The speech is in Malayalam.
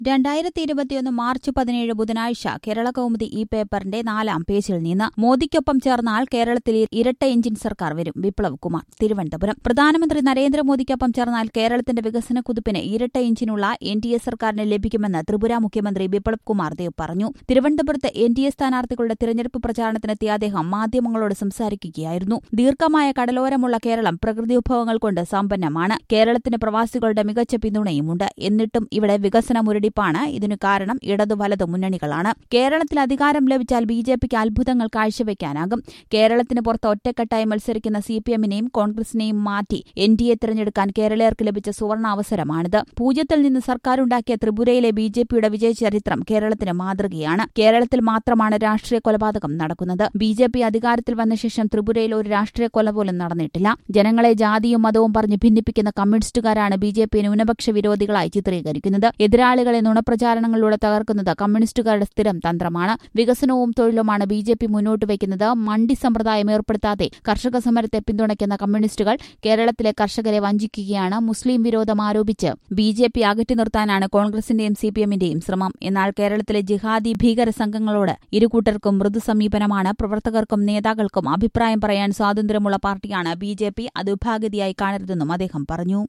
രണ്ടായിരത്തി ഇരുപത്തിയൊന്ന് മാർച്ച് പതിനേഴ് ബുധനാഴ്ച കേരള കൗമുദി ഈ പേപ്പറിന്റെ നാലാം പേജിൽ നിന്ന് മോദിക്കൊപ്പം ചേർന്നാൽ കേരളത്തിൽ ഇരട്ട എഞ്ചിൻ സർക്കാർ വരും വിപ്ലവ് കുമാർ തിരുവനന്തപുരം പ്രധാനമന്ത്രി നരേന്ദ്രമോദിക്കൊപ്പം ചേർന്നാൽ കേരളത്തിന്റെ വികസന കുതിപ്പിന് ഇരട്ട എഞ്ചിനുള്ള എൻ ഡി എ സർക്കാരിന് ലഭിക്കുമെന്ന് ത്രിപുര മുഖ്യമന്ത്രി വിപ്ലവ് കുമാർ ദേവ് പറഞ്ഞു തിരുവനന്തപുരത്ത് എൻ ഡി എ സ്ഥാനാർത്ഥികളുടെ തിരഞ്ഞെടുപ്പ് പ്രചാരണത്തിനെത്തിയ അദ്ദേഹം മാധ്യമങ്ങളോട് സംസാരിക്കുകയായിരുന്നു ദീർഘമായ കടലോരമുള്ള കേരളം പ്രകൃതി വിഭവങ്ങൾ കൊണ്ട് സമ്പന്നമാണ് കേരളത്തിന് പ്രവാസികളുടെ മികച്ച പിന്തുണയുമുണ്ട് എന്നിട്ടും ഇവിടെ വികസന മുരടിപ്പാണ് ഇതിനു കാരണം ഇടതു വലതു മുന്നണികളാണ് കേരളത്തിൽ അധികാരം ലഭിച്ചാൽ ബി ജെ പിക്ക് അത്ഭുതങ്ങൾ കാഴ്ചവെക്കാനാകും കേരളത്തിന് പുറത്ത് ഒറ്റക്കെട്ടായി മത്സരിക്കുന്ന സി പി എമ്മിനെയും കോൺഗ്രസിനെയും മാറ്റി എൻ ഡി എ തിരഞ്ഞെടുക്കാൻ കേരളീയർക്ക് ലഭിച്ച സുവർണാവസരമാണിത് പൂജ്യത്തിൽ നിന്ന് സർക്കാരുണ്ടാക്കിയ ത്രിപുരയിലെ ബി ജെ പിയുടെ വിജയചരിത്രം കേരളത്തിന് മാതൃകയാണ് കേരളത്തിൽ മാത്രമാണ് രാഷ്ട്രീയ കൊലപാതകം നടക്കുന്നത് ബി ജെ പി അധികാരത്തിൽ വന്ന ശേഷം ത്രിപുരയിൽ ഒരു രാഷ്ട്രീയ കൊല പോലും നടന്നിട്ടില്ല ജനങ്ങളെ ജാതിയും മതവും പറഞ്ഞ് ഭിന്നിപ്പിക്കുന്ന കമ്മ്യൂണിസ്റ്റുകാരാണ് ബി ജെ പി ന്യൂനപക്ഷ വിരോധികളായി ചിത്രീകരിക്കുന്നത് എതിരാളികളെ നുണപ്രചാരണങ്ങളിലൂടെ തകർക്കുന്നത് കമ്മ്യൂണിസ്റ്റുകാരുടെ സ്ഥിരം തന്ത്രമാണ് വികസനവും തൊഴിലുമാണ് ബി ജെ പി മുന്നോട്ട് വയ്ക്കുന്നത് മണ്ഡി സമ്പ്രദായം ഏർപ്പെടുത്താതെ കർഷക സമരത്തെ പിന്തുണയ്ക്കുന്ന കമ്മ്യൂണിസ്റ്റുകൾ കേരളത്തിലെ കർഷകരെ വഞ്ചിക്കുകയാണ് മുസ്ലിം വിരോധം ആരോപിച്ച് ബി ജെ പി അകറ്റി നിർത്താനാണ് കോൺഗ്രസിന്റെയും സി പി എമ്മിന്റെയും ശ്രമം എന്നാൽ കേരളത്തിലെ ജിഹാദി ഭീകര സംഘങ്ങളോട് ഇരുകൂട്ടർക്കും മൃദു സമീപനമാണ് പ്രവർത്തകർക്കും നേതാക്കൾക്കും അഭിപ്രായം പറയാൻ സ്വാതന്ത്ര്യമുള്ള പാർട്ടിയാണ് ബി ജെ പി അത് വിഭാഗതിയായി കാണരുതെന്നും അദ്ദേഹം പറഞ്ഞു